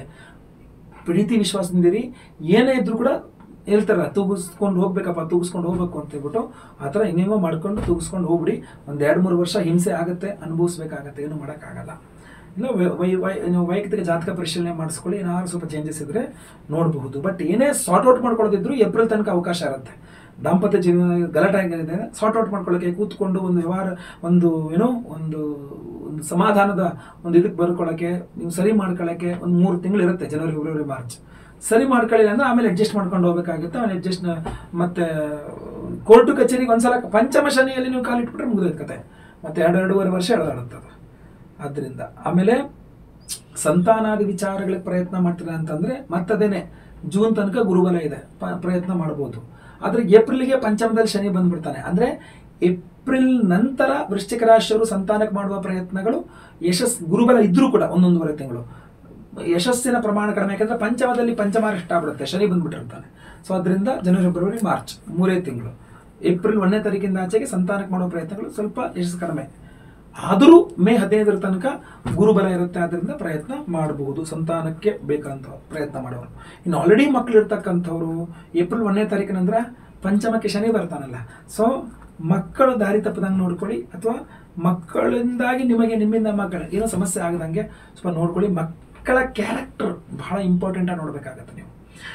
ಪ್ರೀತಿ ವಿಶ್ವಾಸದಿಂದಿರಿ ಏನೇ ಇದ್ರೂ ಕೂಡ ಹೇಳ್ತಾರ ತೂಗಿಸ್ಕೊಂಡು ಹೋಗ್ಬೇಕಪ್ಪ ತೂಗಿಸ್ಕೊಂಡು ಹೋಗ್ಬೇಕು ಅಂತ ಹೇಳ್ಬಿಟ್ಟು ಆ ಥರ ಇನ್ನೇನೋ ಮಾಡ್ಕೊಂಡು ತೂಗಿಸ್ಕೊಂಡು ಹೋಗ್ಬಿಡಿ ಒಂದು ಎರಡು ಮೂರು ವರ್ಷ ಹಿಂಸೆ ಆಗುತ್ತೆ ಅನುಭವಿಸ್ಬೇಕಾಗತ್ತೆ ಏನು ಮಾಡೋಕ್ಕಾಗಲ್ಲ ಇಲ್ಲ ವೈ- ವೈ- ವೈ- ನೀವು ವೈಯಕ್ತಿಕ ಜಾತಕ ಪರಿಶೀಲನೆ ಮಾಡಿಸ್ಕೊಳ್ಳಿ ಏನಾದ್ರು ಸ್ವಲ್ಪ ಚೇಂಜಸ್ ಇದ್ರೆ ನೋಡಬಹುದು ಬಟ್ ಏನೇ ಸಾರ್ಟ್ ಔಟ್ ಮಾಡ್ಕೊಳ್ಳೋದಿದ್ರು ಏಪ್ರಿಲ್ ತನಕ ಅವಕಾಶ ಇರುತ್ತೆ ದಾಂಪತ್ಯ ಜೀವನ ಗಲಾಟೆ ಆಗಿದೆ ಸಾರ್ಟ್ ಔಟ್ ಮಾಡ್ಕೊಳ್ಳೋಕೆ ಕೂತ್ಕೊಂಡು ಒಂದು ವ್ಯವಹಾರ ಒಂದು ಏನೋ ಒಂದು ಒಂದು ಸಮಾಧಾನದ ಒಂದು ಇದಕ್ಕೆ ಬರ್ಕೊಳ್ಳೋಕೆ ನೀವು ಸರಿ ಮಾಡ್ಕೊಳ್ಳೋಕೆ ಒಂದು ಮೂರು ತಿಂಗಳು ಇರುತ್ತೆ ಜನವರಿ ಫೆಬ್ರವರಿ ಮಾರ್ಚ್ ಸರಿ ಮಾಡ್ಕೊಳ್ಳಿಲ್ಲ ಅಂದ್ರೆ ಆಮೇಲೆ ಅಡ್ಜಸ್ಟ್ ಮಾಡ್ಕೊಂಡು ಹೋಗ್ಬೇಕಾಗುತ್ತೆ ಆಮೇಲೆ ಅಡ್ಜಸ್ಟ್ ಮತ್ತೆ ಕೋರ್ಟು ಕಚೇರಿಗೆ ಒಂದ್ಸಲ ಪಂಚಮ ಶನಿಯಲ್ಲಿ ನೀವು ಕಾಲಿಟ್ಬಿಟ್ರೆ ಮುಗಿದೋಯ್ತು ಕತೆ ಮತ್ತೆ ಎರಡು ಎರಡೂವರೆ ವರ್ಷ ಎಳೆದಾಡುತ್ತೆ ಅದು ಆದ್ದರಿಂದ ಆಮೇಲೆ ಸಂತಾನಾದಿ ವಿಚಾರಗಳಿಗೆ ಪ್ರಯತ್ನ ಮಾಡ್ತೀರಾ ಅಂತಂದ್ರೆ ಮತ್ತದೇನೆ ಜೂನ್ ತನಕ ಗುರುಬಲ ಇದೆ ಪ- ಪ್ರಯತ್ನ ಮಾಡ್ಬೋದು ಆದ್ರೆ ಏಪ್ರಿಲ್ಗೆ ಪಂಚಮದಲ್ಲಿ ಶನಿ ಬಂದ್ಬಿಡ್ತಾನೆ ಅಂದ್ರೆ ಏಪ್ರಿಲ್ ನಂತರ ವೃಶ್ಚಿಕ ರಾಶಿಯವರು ಸಂತಾನಕ್ಕೆ ಮಾಡುವ ಪ್ರಯತ್ನಗಳು ಯಶಸ್ ಗುರುಬಲ ಇದ್ರೂ ಕೂಡ ಒಂದೊಂದೂವರೆ ತಿಂಗಳು ಯಶಸ್ಸಿನ ಪ್ರಮಾಣ ಕಡಿಮೆ ಯಾಕಂದ್ರೆ ಪಂಚಮದಲ್ಲಿ ಪಂಚಮಾರಿಷ್ಟ ಆಗ್ಬಿಡುತ್ತೆ ಶನಿ ಬಂದ್ಬಿಟ್ಟಿರ್ತಾನೆ ಸೊ ಅದರಿಂದ ಜನವರಿ ಫೆಬ್ರವರಿ ಮಾರ್ಚ್ ಮೂರೇ ತಿಂಗಳು ಏಪ್ರಿಲ್ ಒಂದನೇ ತಾರೀಕಿಂದ ಆಚೆಗೆ ಸಂತಾನಕ್ಕೆ ಮಾಡೋ ಪ್ರಯತ್ನಗಳು ಸ್ವಲ್ಪ ಯಶಸ್ಸು ಕಡಿಮೆ ಆದರೂ ಮೇ ಹದಿನೈದರ ತನಕ ಗುರುಬಲ ಇರುತ್ತೆ ಆದ್ದರಿಂದ ಪ್ರಯತ್ನ ಮಾಡಬಹುದು ಸಂತಾನಕ್ಕೆ ಬೇಕಂತ ಪ್ರಯತ್ನ ಮಾಡೋರು ಇನ್ನು ಆಲ್ರೆಡಿ ಮಕ್ಕಳು ಇರ್ತಕ್ಕಂಥವ್ರು ಏಪ್ರಿಲ್ ಒಂದನೇ ತಾರೀಕಿನ ನಂತರ ಪಂಚಮಕ್ಕೆ ಶನಿ ಬರ್ತಾನಲ್ಲ ಸೊ ಮಕ್ಕಳು ದಾರಿ ತಪ್ಪದಂಗೆ ನೋಡ್ಕೊಳ್ಳಿ ಅಥವಾ ಮಕ್ಕಳಿಂದಾಗಿ ನಿಮಗೆ ನಿಮ್ಮಿಂದ ಮಕ್ಕಳ ಏನೋ ಸಮಸ್ಯೆ ಆಗದಂಗೆ ಸ್ವಲ್ಪ ನೋಡ್ಕೊಳ್ಳಿ ಮಕ್ಕಳ ಕ್ಯಾರೆಕ್ಟರ್ ಬಹಳ ಇಂಪಾರ್ಟೆಂಟ್ ಆಗಿ ನೋಡ್ಬೇಕಾಗತ್ತೆ ನೀವು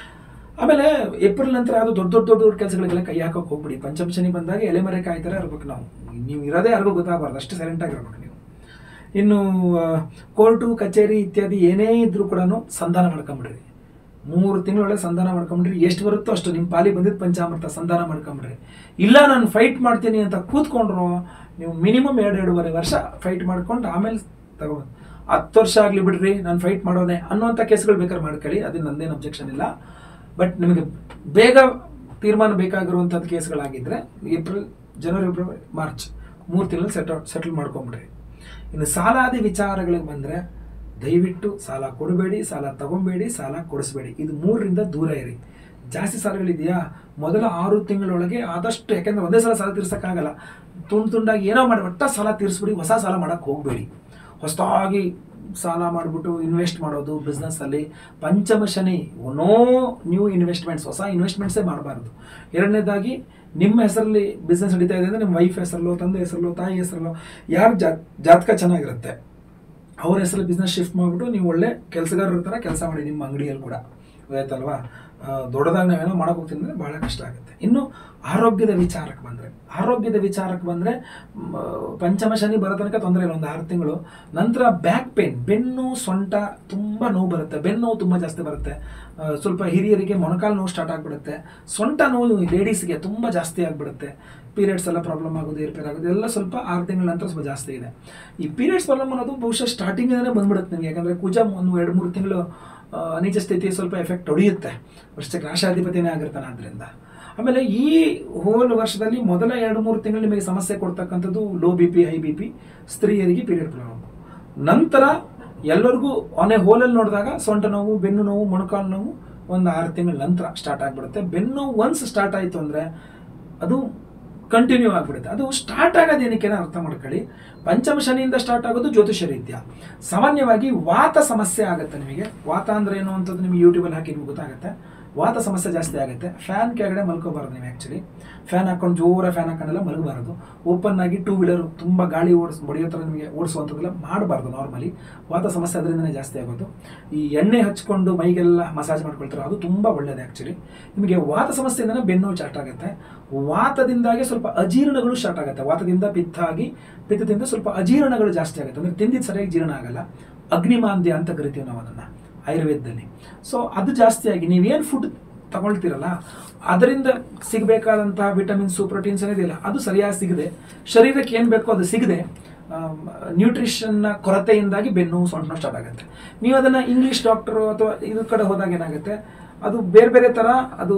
ಆಮೇಲೆ ಏಪ್ರಿಲ್ ನಂತರ ಅದು ದೊಡ್ಡ ದೊಡ್ಡ ದೊಡ್ಡ ದೊಡ್ಡ ಕೆಲಸಗಳಿಗೆಲ್ಲ ಕೈ ಹಾಕೋಕೆ ಹೋಗ್ಬಿಡಿ ಪಂಚಮ ಶನಿ ಬಂದಾಗ ಎಲೆಮರೆ ಕಾಯ್ತಾರೆ ಇರ್ಬೇಕು ನಾವು ನೀವು ಇರೋದೇ ಯಾರಿಗೂ ಗೊತ್ತಾಗಬಾರ್ದು ಅಷ್ಟು ಸೈಲೆಂಟ್ ಆಗಿರ್ಬೇಕು ನೀವು ಇನ್ನು ಆ, ಕೋರ್ಟು ಕಚೇರಿ ಇತ್ಯಾದಿ ಏನೇ ಇದ್ರೂ ಕೂಡ ಸಂಧಾನ ಮಾಡ್ಕೊಂಬಿಡ್ರಿ ಮೂರು ತಿಂಗಳೊಳಗೆ ಸಂಧಾನ ಮಾಡ್ಕೊಂಬಿಡ್ರಿ ಎಷ್ಟು ಬರುತ್ತೋ ಅಷ್ಟು ನಿಮ್ಮ ಪಾಲಿ ಬಂದಿದ್ದು ಪಂಚಾಮೃತ ಸಂಧಾನ ಮಾಡ್ಕೊಂಬಿಡ್ರಿ ಇಲ್ಲ ನಾನು ಫೈಟ್ ಮಾಡ್ತೀನಿ ಅಂತ ಕೂತ್ಕೊಂಡ್ರು ನೀವು ಮಿನಿಮಮ್ ಎರಡು ಎರಡೂವರೆ ವರ್ಷ ಫೈಟ್ ಮಾಡ್ಕೊಂಡು ಆಮೇಲೆ ತಗೊಬೋದು ಹತ್ತು ವರ್ಷ ಆಗಲಿ ಬಿಡ್ರಿ ನಾನು ಫೈಟ್ ಮಾಡೋನೆ ಅನ್ನುವಂಥ ಕೇಸ್ಗಳು ಬೇಕಾದ್ರೆ ಮಾಡ್ಕೊಳ್ಳಿ ಅದು ನಂದೇನು ಅಬ್ಜೆಕ್ಷನ್ ಇಲ್ಲ ಬಟ್ ನಿಮಗೆ ಬೇಗ ತೀರ್ಮಾನ ಬೇಕಾಗಿರುವಂಥದ್ದು ಕೇಸ್ಗಳಾಗಿದ್ದರೆ ಏಪ್ರಿಲ್ ಜನವರಿ ಫೆಬ್ರವರಿ ಮಾರ್ಚ್ ಮೂರು ತಿಂಗಳಲ್ಲಿ ಸೆಟ್ ಸೆಟಲ್ ಮಾಡ್ಕೊಂಬಿಡ್ರಿ ಇನ್ನು ಸಾಲಾದಿ ವಿಚಾರಗಳಿಗೆ ಬಂದರೆ ದಯವಿಟ್ಟು ಸಾಲ ಕೊಡಬೇಡಿ ಸಾಲ ತಗೊಬೇಡಿ ಸಾಲ ಕೊಡಿಸ್ಬೇಡಿ ಇದು ಮೂರರಿಂದ ದೂರ ಇರಿ ಜಾಸ್ತಿ ಸಾಲಗಳಿದೆಯಾ ಮೊದಲ ಆರು ತಿಂಗಳೊಳಗೆ ಆದಷ್ಟು ಯಾಕೆಂದ್ರೆ ಒಂದೇ ಸಲ ಸಾಲ ತೀರ್ಸೋಕ್ಕಾಗಲ್ಲ ತುಂಡು ತುಂಡಾಗಿ ಏನೋ ಮಾಡಿ ಒಟ್ಟ ಸಾಲ ತೀರಿಸ್ಬಿಡಿ ಹೊಸ ಸಾಲ ಮಾಡೋಕ್ಕೆ ಹೋಗಬೇಡಿ ಹೊಸದಾಗಿ ಸಾಲ ಮಾಡಿಬಿಟ್ಟು ಇನ್ವೆಸ್ಟ್ ಮಾಡೋದು ಬಿಸ್ನೆಸ್ಸಲ್ಲಿ ಪಂಚಮ ಶನಿ ನೋ ನ್ಯೂ ಇನ್ವೆಸ್ಟ್ಮೆಂಟ್ಸ್ ಹೊಸ ಇನ್ವೆಸ್ಟ್ಮೆಂಟ್ಸೇ ಮಾಡಬಾರ್ದು ಎರಡನೇದಾಗಿ ನಿಮ್ಮ ಹೆಸರಲ್ಲಿ ಬಿಸ್ನೆಸ್ ನಡೀತಾ ಇದೆ ಅಂದರೆ ನಿಮ್ಮ ವೈಫ್ ಹೆಸರಲ್ಲೋ ತಂದೆ ಹೆಸರಲ್ಲೋ ತಾಯಿ ಹೆಸರಲ್ಲೋ ಯಾರು ಜಾತಕ ಚೆನ್ನಾಗಿರುತ್ತೆ ಅವ್ರ ಹೆಸರಲ್ಲಿ ಬಿಸ್ನೆಸ್ ಶಿಫ್ಟ್ ಮಾಡಿಬಿಟ್ಟು ನೀವು ಒಳ್ಳೆ ಕೆಲಸಗಾರರ ಥರ ಕೆಲಸ ಮಾಡಿ ನಿಮ್ಮ ಅಂಗಡಿಯಲ್ಲಿ ಕೂಡ ಆಯ್ತಲ್ವಾ ಆ, ದೊಡ್ಡದಾಗಿ ನಾವೇನೋ ಮಾಡಕ್ಕೆ ಹೋಗ್ತೀನಿ ಅಂದರೆ ಭಾಳ ಕಷ್ಟ ಆಗುತ್ತೆ ಇನ್ನು ಆರೋಗ್ಯದ ವಿಚಾರಕ್ಕೆ ಬಂದರೆ ಆರೋಗ್ಯದ ವಿಚಾರಕ್ಕೆ ಬಂದರೆ ಪಂಚಮ ಶನಿ ಬರೋ ತನಕ ತೊಂದರೆ ಇಲ್ಲ ಒಂದು ಆರು ತಿಂಗಳು ನಂತರ ಬ್ಯಾಕ್ ಪೇನ್ ಬೆನ್ನು ಸೊಂಟ ತುಂಬ ನೋವು ಬರುತ್ತೆ ಬೆನ್ನು ನೋವು ತುಂಬ ಜಾಸ್ತಿ ಬರುತ್ತೆ ಆ, ಸ್ವಲ್ಪ ಹಿರಿಯರಿಗೆ ಮೊಣಕಾಲು ನೋವು ಸ್ಟಾರ್ಟ್ ಆಗಿಬಿಡುತ್ತೆ ಸೊಂಟ ನೋವು ಲೇಡೀಸ್ಗೆ ತುಂಬ ಜಾಸ್ತಿ ಆಗಿಬಿಡುತ್ತೆ ಪೀರಿಯಡ್ಸ್ ಎಲ್ಲ ಪ್ರಾಬ್ಲಮ್ ಆಗೋದು ಏರ್ಪೇರ್ ಆಗೋದು ಎಲ್ಲ ಸ್ವಲ್ಪ ಆರು ತಿಂಗಳ ನಂತರ ಸ್ವಲ್ಪ ಜಾಸ್ತಿ ಇದೆ ಈ ಪೀರಿಯಡ್ಸ್ ಪ್ರಾಬ್ಲಮ್ ಅನ್ನೋದು ಬಹುಶಃ ಸ್ಟಾರ್ಟಿಂಗಿಂದನೇ ಬಂದ್ಬಿಡುತ್ತೆ ನಿಮಗೆ ಯಾಕಂದರೆ ಕುಜ ಒಂದು ಎರಡು ಮೂರು ತಿಂಗಳು ಆ, ನೀಚ ಸ್ಥಿತಿ ಸ್ವಲ್ಪ ಎಫೆಕ್ಟ್ ಹೊಡೆಯುತ್ತೆ ವರ್ಷಕ್ಕೆ ರಾಶಾಧಿಪತಿನೇ ಆಗಿರ್ತಾನೆ ಆದ್ದರಿಂದ ಆಮೇಲೆ ಈ ಹೋಲ್ ವರ್ಷದಲ್ಲಿ ಮೊದಲ ಎರಡು ಮೂರು ತಿಂಗಳು ನಿಮಗೆ ಸಮಸ್ಯೆ ಕೊಡ್ತಕ್ಕಂಥದ್ದು low B P high B P ಸ್ತ್ರೀಯರಿಗೆ ಪೀರಿಯಡ್ ಪ್ರಾಬ್ಲಮ್ ನಂತರ ಎಲ್ಲರಿಗೂ ಆನ್ ಎ ಹೋಲಲ್ಲಿ ನೋಡಿದಾಗ ಸೊಂಟ ನೋವು ಬೆನ್ನು ನೋವು ಮೊಣಕಾಲು ನೋವು ಒಂದು ಆರು ತಿಂಗಳ ನಂತರ ಸ್ಟಾರ್ಟ್ ಆಗಿಬಿಡುತ್ತೆ ಬೆನ್ನು ಒನ್ಸ್ ಸ್ಟಾರ್ಟ್ ಆಯಿತು ಅಂದರೆ ಅದು ಕಂಟಿನ್ಯೂ ಆಗಿಬಿಡುತ್ತೆ ಅದು ಸ್ಟಾರ್ಟ್ ಆಗೋದು ಏನಕ್ಕೆ ಅರ್ಥ ಮಾಡ್ಕೊಳ್ಳಿ ಪಂಚಮ ಶನಿಯಿಂದ ಸ್ಟಾರ್ಟ್ ಆಗೋದು ಜ್ಯೋತಿಷ ರೀತ್ಯ ಸಾಮಾನ್ಯವಾಗಿ ವಾತ ಸಮಸ್ಯೆ ಆಗುತ್ತೆ ನಿಮಗೆ ವಾತ ಅಂದ್ರೆ ಏನು ಅಂತದ್ದು ನಿಮಗೆ ಯೂಟ್ಯೂಬಲ್ಲಿ ಹಾಕಿ ನಿಮ್ಗೆ ಗೊತ್ತಾಗುತ್ತೆ ವಾತ ಸಮಸ್ಯೆ ಜಾಸ್ತಿ ಆಗುತ್ತೆ ಫ್ಯಾನ್ ಕೆಳಗಡೆ ಮಲ್ಕೋಬಾರ್ದು ನೀವು ಆ್ಯಕ್ಚುಲಿ ಫ್ಯಾನ್ ಹಾಕೊಂಡು ಜೋರ ಫ್ಯಾನ್ ಹಾಕೊಂಡೆಲ್ಲ ಮಲಗಬಾರ್ದು ಓಪನ್ ಆಗಿ ಟೂ ವೀಲರ್ ತುಂಬ ಗಾಳಿ ಓಡಿಸ್ ಹೊಡೆಯೋ ಥರ ನಿಮಗೆ ಓಡಿಸುವಂಥದ್ದೆಲ್ಲ ಮಾಡಬಾರ್ದು ನಾರ್ಮಲಿ ವಾತ ಸಮಸ್ಯೆ ಅದರಿಂದನೇ ಜಾಸ್ತಿ ಆಗೋದು ಈ ಎಣ್ಣೆ ಹಚ್ಕೊಂಡು ಮೈಗೆಲ್ಲ ಮಸಾಜ್ ಮಾಡ್ಕೊಳ್ತಾರೆ ಅದು ತುಂಬ ಒಳ್ಳೆಯದು ಆ್ಯಕ್ಚುಲಿ ನಿಮಗೆ ವಾತ ಸಮಸ್ಯೆಯಿಂದನೇ ಬೆನ್ನು ಸ್ಟಾರ್ಟ್ ಆಗುತ್ತೆ ವಾತದಿಂದಾಗಿ ಸ್ವಲ್ಪ ಅಜೀರ್ಣಗಳು ಸ್ಟಾರ್ಟ್ ಆಗುತ್ತೆ ವಾತದಿಂದ ಪಿತ್ತ ಆಗಿ ಪಿತ್ತದಿಂದ ಸ್ವಲ್ಪ ಅಜೀರ್ಣಗಳು ಜಾಸ್ತಿ ಆಗುತ್ತೆ ಅಂದರೆ ತಿಂದಿದ್ದು ಸರಿಯಾಗಿ ಜೀರ್ಣ ಆಗಲ್ಲ ಅಗ್ನಿಮಾಂದ್ಯ ಅಂತ ಕರಿತೀವಿ ನಾವು ಅದನ್ನು ಆಯುರ್ವೇದದಲ್ಲಿ ಸೊ ಅದು ಜಾಸ್ತಿ ಆಗಿ ನೀವೇನು ಫುಡ್ ತಗೊಳ್ತೀರಲ್ಲ ಅದರಿಂದ ಸಿಗಬೇಕಾದಂತಹ ವಿಟಮಿನ್ಸು ಪ್ರೋಟೀನ್ಸ್ ಏನಿದೆಯಲ್ಲ ಅದು ಸರಿಯಾಗಿ ಸಿಗದೆ ಶರೀರಕ್ಕೆ ಏನು ಬೇಕೋ ಅದು ಸಿಗದೆ ನ್ಯೂಟ್ರಿಷನ್ನ ಕೊರತೆಯಿಂದಾಗಿ ಬೆನ್ನು ಸೊಂಟ ಸ್ಟಾರ್ಟ್ ಆಗುತ್ತೆ ನೀವು ಅದನ್ನು ಇಂಗ್ಲೀಷ್ ಡಾಕ್ಟರು ಅಥವಾ ಇದ್ರ ಕಡೆ ಹೋದಾಗ ಏನಾಗುತ್ತೆ ಅದು ಬೇರೆ ಬೇರೆ ಥರ ಅದು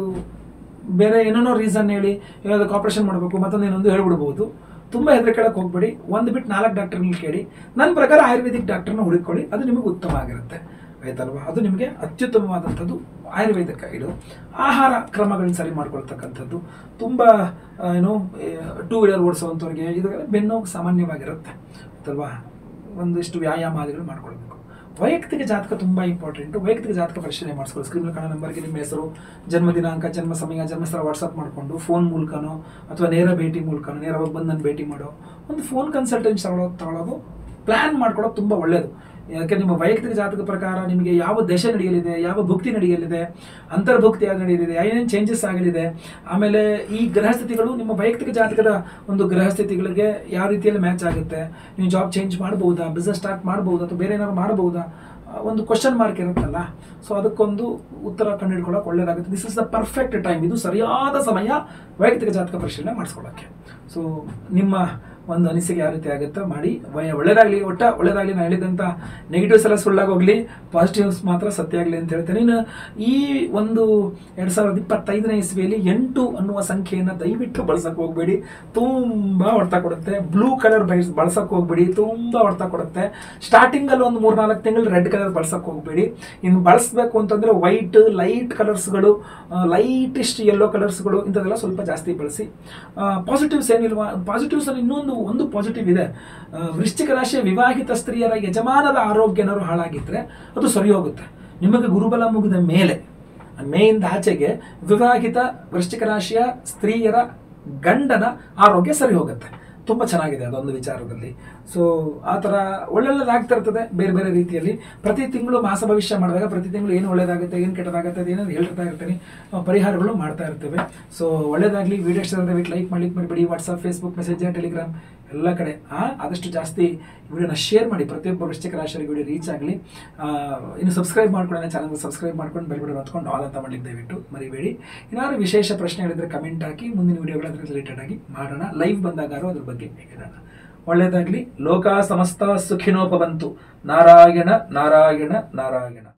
ಬೇರೆ ಏನೇನೋ ರೀಸನ್ ಹೇಳಿ ಯಾವುದಕ್ಕೆ ಆಪರೇಷನ್ ಮಾಡಬೇಕು ಮತ್ತೊಂದು ಏನೊಂದು ಹೇಳ್ಬಿಡ್ಬೋದು ತುಂಬ ಹೆದರಿಕೆಳಕ್ಕೆ ಹೋಗ್ಬೇಡಿ ಒಂದು ಬಿಟ್ಟು ನಾಲ್ಕು ಡಾಕ್ಟರ್ಗಳು ಕೇಳಿ ನನ್ನ ಪ್ರಕಾರ ಆಯುರ್ವೇದಿಕ್ ಡಾಕ್ಟರ್ನ ಹುಡುಕೊಳ್ಳಿ ಅದು ನಿಮಗೆ ಉತ್ತಮ ಆಗಿರುತ್ತೆ ಆಯ್ತಲ್ವಾ ಅದು ನಿಮಗೆ ಅತ್ಯುತ್ತಮವಾದಂಥದ್ದು ಆಯುರ್ವೇದಿಕ ಇದು ಆಹಾರ ಕ್ರಮಗಳನ್ನ ಸರಿ ಮಾಡ್ಕೊಳ್ತಕ್ಕಂಥದ್ದು ತುಂಬ ಆ, ಏನು ಟೂ ವೀಲರ್ ಓಡಿಸುವಂಥವ್ರಿಗೆ ಇದೆಲ್ಲ ಬೆನ್ನು ಸಾಮಾನ್ಯವಾಗಿರುತ್ತೆ ಆಯ್ತಲ್ವಾ ಒಂದಿಷ್ಟು ವ್ಯಾಯಾಮಾದಿಗಳು ಮಾಡ್ಕೊಳ್ಬೇಕು ವೈಯಕ್ತಿಕ ಜಾತಕ ತುಂಬ ಇಂಪಾರ್ಟೆಂಟು ವೈಯಕ್ತಿಕ ಜಾತಕ ಪರಿಶೀಲನೆ ಮಾಡಿಸ್ಕೊಳ್ಳಿ ಸ್ಕ್ರೀನ್ ಕಾಣೋ ನಂಬರ್ಗೆ ನಿಮ್ಮ ಹೆಸರು ಜನ್ಮ ದಿನಾಂಕ ಜನ್ಮ ಸಮಯ ಜನ್ಮಸ್ಥಳ ವಾಟ್ಸಪ್ ಮಾಡಿಕೊಂಡು ಫೋನ್ ಮೂಲಕನೋ ಅಥವಾ ನೇರ ಭೇಟಿ ಮೂಲಕನೋ ನೇರವಾಗಿ ಬಂದು ನನ್ನ ಭೇಟಿ ಮಾಡೋ ಒಂದು ಫೋನ್ ಕನ್ಸಲ್ಟೆನ್ಸಿ ತಗೊಳ್ಳೋದು ತಗೊಳ್ಳೋದು ಪ್ಲ್ಯಾನ್ ಮಾಡ್ಕೊಳ್ಳೋದು ತುಂಬ ಒಳ್ಳೆಯದು ಯಾಕೆ ನಿಮ್ಮ ವೈಯಕ್ತಿಕ ಜಾತಕ ಪ್ರಕಾರ ನಿಮಗೆ ಯಾವ ದಶೆ ನಡೆಯಲಿದೆ ಯಾವ ಭುಕ್ತಿ ನಡೆಯಲಿದೆ ಅಂತರ್ಭುಕ್ತಿ ಯಾವ್ದು ನಡೆಯಲಿದೆ ಏನೇನು ಚೇಂಜಸ್ ಆಗಲಿದೆ ಆಮೇಲೆ ಈ ಗ್ರಹಸ್ಥಿತಿಗಳು ನಿಮ್ಮ ವೈಯಕ್ತಿಕ ಜಾತಕದ ಒಂದು ಗ್ರಹಸ್ಥಿತಿಗಳಿಗೆ ಯಾವ ರೀತಿಯಲ್ಲಿ ಮ್ಯಾಚ್ ಆಗುತ್ತೆ ನೀವು ಜಾಬ್ ಚೇಂಜ್ ಮಾಡ್ಬೋದಾ ಬಿಸ್ನೆಸ್ ಸ್ಟಾರ್ಟ್ ಮಾಡ್ಬೋದಾ ಅಥವಾ ಬೇರೆ ಏನಾದ್ರು ಮಾಡ್ಬೋದಾ ಆ, ಒಂದು ಕ್ವಶನ್ ಮಾರ್ಕ್ ಇರುತ್ತಲ್ಲ ಸೊ ಅದಕ್ಕೊಂದು ಉತ್ತರ ಕಂಡುಹಿಡ್ಕೊಳ್ಳೋಕೆ ಒಳ್ಳೇದಾಗುತ್ತೆ this is the perfect time ಇದು ಸರಿಯಾದ ಸಮಯ ವೈಯಕ್ತಿಕ ಜಾತಕ ಪರಿಶೀಲನೆ ಮಾಡಿಸ್ಕೊಳ್ಳೋಕ್ಕೆ ಸೊ ನಿಮ್ಮ ಒಂದು ಅನಿಸಿಕೆ ಯಾವ ರೀತಿ ಆಗುತ್ತೋ ಮಾಡಿ ವಯ- ಒಳ್ಳೇದಾಗ್ಲಿ ಒಟ್ಟ ಒಳ್ಳೇದಾಗ್ಲಿ ನಾನು ಹೇಳಿದಂಥ ನೆಗೆಟಿವ್ಸ್ ಎಲ್ಲ ಸುಳ್ಳಾಗಿ ಹೋಗ್ಲಿ ಪಾಸಿಟಿವ್ಸ್ ಮಾತ್ರ ಸತ್ಯ ಆಗಲಿ ಅಂತ ಹೇಳ್ತೇನೆ ಇನ್ನು ಈ ಒಂದು ಎರಡು ಸಾವಿರದ ಇಪ್ಪತ್ತೈದನೇ ಇಸ್ವಿಯಲ್ಲಿ ಎಂಟು ಅನ್ನುವ ಸಂಖ್ಯೆಯನ್ನು ದಯವಿಟ್ಟು ಬಳಸಕ್ಕೆ ಹೋಗಬೇಡಿ ತುಂಬ ಹೊಡ್ತಾ ಕೊಡುತ್ತೆ ಬ್ಲೂ ಕಲರ್ ಬೈಸ್ ಬಳಸಕ್ಕೆ ಹೋಗ್ಬೇಡಿ ತುಂಬ ಹೊಡ್ತಾ ಕೊಡುತ್ತೆ ಸ್ಟಾರ್ಟಿಂಗಲ್ಲಿ ಒಂದು ಮೂರು ನಾಲ್ಕು ತಿಂಗಳು ರೆಡ್ ಕಲರ್ ಬಳಸಕ್ಕೆ ಹೋಗಬೇಡಿ ಇನ್ನು ಬಳಸಬೇಕು ಅಂತಂದರೆ ವೈಟ್ ಲೈಟ್ ಕಲರ್ಸ್ಗಳು ಲೈಟಿಸ್ಟ್ ಯೆಲ್ಲೋ ಕಲರ್ಸ್ಗಳು ಇಂಥದ್ದೆಲ್ಲ ಸ್ವಲ್ಪ ಜಾಸ್ತಿ ಬಳಸಿ ಪಾಸಿಟಿವ್ಸ್ ಏನಿಲ್ವಾ ಪಾಸಿಟಿವ್ಸ್ ಅಲ್ಲಿ ಇನ್ನೊಂದು ಒಂದು ಪಾಸಿಟಿವ್ ಇದೆ ಆ, ವೃಶ್ಚಿಕ ರಾಶಿಯ ವಿವಾಹಿತ ಸ್ತ್ರೀಯರ ಯಜಮಾನರ ಆರೋಗ್ಯ ಏನಾದ್ರು ಹಾಳಾಗಿದ್ರೆ ಅದು ಸರಿ ಹೋಗುತ್ತೆ ನಿಮಗೆ ಗುರುಬಲ ಮುಗಿದ ಮೇಲೆ ಮೇಯಿಂದ ಆಚೆಗೆ ವಿವಾಹಿತ ವೃಶ್ಚಿಕ ರಾಶಿಯ ಸ್ತ್ರೀಯರ ಗಂಡನ ಆರೋಗ್ಯ ಸರಿ ಹೋಗುತ್ತೆ ತುಂಬ ಚೆನ್ನಾಗಿದೆ ಅದೊಂದು ವಿಚಾರದಲ್ಲಿ ಸೊ ಆ ಥರ ಒಳ್ಳೊಳ್ಳೆದಾಗ್ತಾ ಇರ್ತದೆ ಬೇರೆ ಬೇರೆ ರೀತಿಯಲ್ಲಿ ಪ್ರತಿ ತಿಂಗಳು ಮಾಸ ಭವಿಷ್ಯ ಮಾಡಿದಾಗ ಪ್ರತಿ ತಿಂಗಳು ಏನು ಒಳ್ಳೇದಾಗುತ್ತೆ ಏನು ಕೆಟ್ಟದಾಗುತ್ತೆ ಅದು ಏನಾದ್ರು ಹೇಳ್ತಾ ಇರ್ತೀನಿ ಆ, ಪರಿಹಾರಗಳು ಮಾಡ್ತಾ ಇರ್ತೇವೆ ಸೊ ಒಳ್ಳೇದಾಗಲಿ ವಿಡಿಯೋ ಇಷ್ಟ ದಯವಿಟ್ಟು ಲೈಕ್ ಮಾಡ್ಲಿಕ್ಕೆ ಮಾಡಿಬಿಡಿ ವಾಟ್ಸಪ್ ಫೇಸ್ಬುಕ್ ಮೆಸೇಜ್ ಟೆಲಿಗ್ರಾಮ್ ಎಲ್ಲ ಕಡೆ ಆ, ಆದಷ್ಟು ಜಾಸ್ತಿ ವಿಡಿಯೋನ ಶೇರ್ ಮಾಡಿ ಪ್ರತಿಯೊಬ್ಬ ವೃಶ್ಚಿಕ ರಾಶಿಯವರಿಗೆ ವಿಡಿಯೋ ರೀಚ್ ಆಗಲಿ ಇನ್ನು ಸಬ್ಸ್ಕ್ರೈಬ್ ಮಾಡ್ಕೊಳ್ಳೋಣ ಚಾನಲ್ಗೆ ಸಬ್ಸ್ಕ್ರೈಬ್ ಮಾಡ್ಕೊಂಡು ಬೆಲ್ ಬಟನ್ ಹೊತ್ಕೊಂಡು ಆಲ್ ಅಂತ ಮಾಡ್ಲಿಕ್ಕೆ ದಯವಿಟ್ಟು ಮರಿಬೇಡಿ ಏನಾದ್ರು ವಿಶೇಷ ಪ್ರಶ್ನೆಗಳಿದ್ರೆ ಕಮೆಂಟ್ ಹಾಕಿ ಮುಂದಿನ ವಿಡಿಯೋಗಳ ರಿಲೇಟೆಡ್ ಆಗಿ ಮಾಡೋಣ ಲೈವ್ ಬಂದಾಗಾರು ಅದ್ರ ಬಗ್ಗೆ ಹೇಳೋಣ ಒಳ್ಳೇದಾಗ್ಲಿ ಲೋಕ ಸಮಸ್ತ ಸುಖಿನೋಪವಂತು ನಾರಾಯಣ ನಾರಾಯಣ ನಾರಾಯಣ